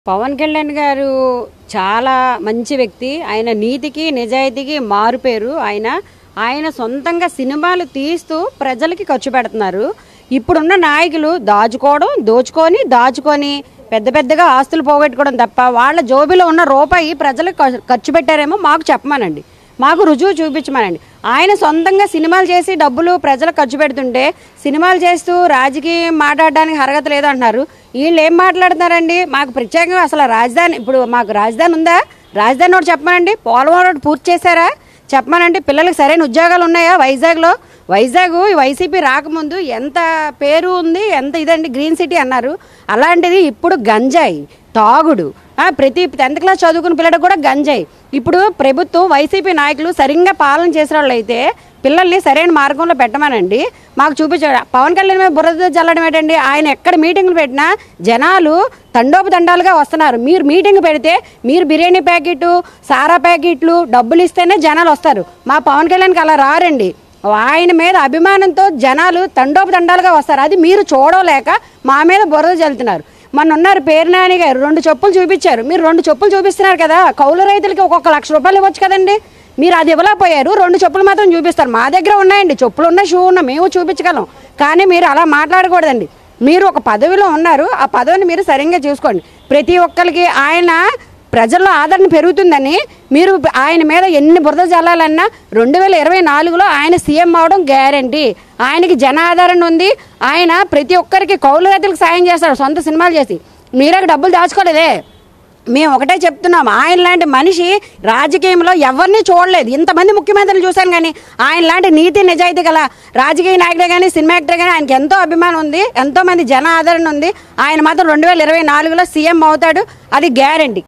పవన్ కళ్యాణ్ గారు చాలా మంచి వ్యక్తి ఆయన నీతికి నిజాయితీకి మారుపేరు ఆయన ఆయన సొంతంగా సినిమాలు తీస్తూ ప్రజలకి ఖర్చు పెడుతున్నారు ఇప్పుడున్న నాయకులు దాచుకోవడం దోచుకొని దాచుకొని పెద్ద పెద్దగా ఆస్తులు పోగొట్టుకోవడం తప్ప వాళ్ళ జోబిలో ఉన్న రూపాయి ప్రజలకు ఖ- ఖర్చు పెట్టారేమో మాకు చెప్పమానండి మాకు రుజువు చూపించమనండి ఆయన సొంతంగా సినిమాలు చేసి డబ్బులు ప్రజలకు ఖర్చు పెడుతుంటే సినిమాలు చేస్తూ రాజకీయం మాట్లాడడానికి అర్హత లేదంటున్నారు వీళ్ళు ఏం మాట్లాడుతున్నారండి మాకు ప్రత్యేకంగా అసలు రాజధాని ఇప్పుడు మాకు రాజధాని ఉందా రాజధాని ఒకటి చెప్పమనండి పోలవరం ఒకటి పూర్తి చేశారా చెప్పమనండి పిల్లలకి సరైన ఉద్యోగాలు ఉన్నాయా వైజాగ్లో వైజాగ్ ఈ వైసీపీ రాకముందు ఎంత పేరు ఉంది ఎంత ఇదండి గ్రీన్ సిటీ అన్నారు అలాంటిది ఇప్పుడు గంజాయి తాగుడు ఆ, ప్రతి టెన్త్ క్లాస్ చదువుకున్న పిల్లడికి కూడా గంజాయి ఇప్పుడు ప్రభుత్వం వైసీపీ నాయకులు సరిగ్గా పాలన చేసిన వాళ్ళు అయితే పిల్లల్ని సరైన మార్గంలో పెట్టమనండి మాకు చూపించాడు పవన్ కళ్యాణ్ మీద బురద జల్లడం ఏంటండి ఆయన ఎక్కడ మీటింగ్లు పెట్టినా జనాలు తండోపతండాలుగా వస్తున్నారు మీరు మీటింగ్ పెడితే మీరు బిర్యానీ ప్యాకెట్ సారా ప్యాకెట్లు డబ్బులు ఇస్తేనే జనాలు వస్తారు మా పవన్ కళ్యాణ్కి అలా రారండి ఆయన మీద అభిమానంతో జనాలు తండోపతండాలుగా వస్తారు అది మీరు చూడలేక మా మీద బురద జల్లుతున్నారు మొన్న ఉన్నారు పేరు నాని గారు రెండు చెప్పులు చూపించారు మీరు రెండు చెప్పులు చూపిస్తున్నారు కదా కౌలు రైతులకి ఒక్కొక్క లక్ష రూపాయలు ఇవ్వచ్చు కదండి మీరు అది ఇవ్వలేకపోయారు రెండు చెప్పులు మాత్రం చూపిస్తారు మా దగ్గర ఉన్నాయండి చెప్పులు ఉన్నాయి షూ ఉన్నాయి మేము చూపించగలం కానీ మీరు అలా మాట్లాడకూడదండి మీరు ఒక పదవిలో ఉన్నారు ఆ పదవిని మీరు సరిగ్గా చూసుకోండి ప్రతి ఒక్కరికి ఆయన ప్రజల్లో ఆదరణ పెరుగుతుందని మీరు ఆయన మీద ఎన్ని బురద జల్లాలన్నా రెండు వేల ఇరవై నాలుగులో ఆయన సీఎం అవడం గ్యారంటీ ఆయనకి జన ఆదరణ ఉంది ఆయన ప్రతి ఒక్కరికి కౌలు రైతులకు సాయం చేస్తాడు సొంత సినిమాలు చేసి మీరే డబ్బులు దాచుకోలేదే మేము ఒకటే చెప్తున్నాం ఆయన లాంటి మనిషి రాజకీయంలో ఎవరిని చూడలేదు ఇంతమంది ముఖ్యమంత్రులు చూశాను కానీ ఆయన లాంటి నీతి నిజాయితీ గల రాజకీయ నాయకుడే కానీ సినిమా యాక్టర్ కానీ ఆయనకి ఎంతో అభిమానం ఉంది ఎంతో మంది జన ఆదరణ ఉంది ఆయన మాత్రం రెండు వేల ఇరవై నాలుగులో సీఎం అవుతాడు అది గ్యారంటీ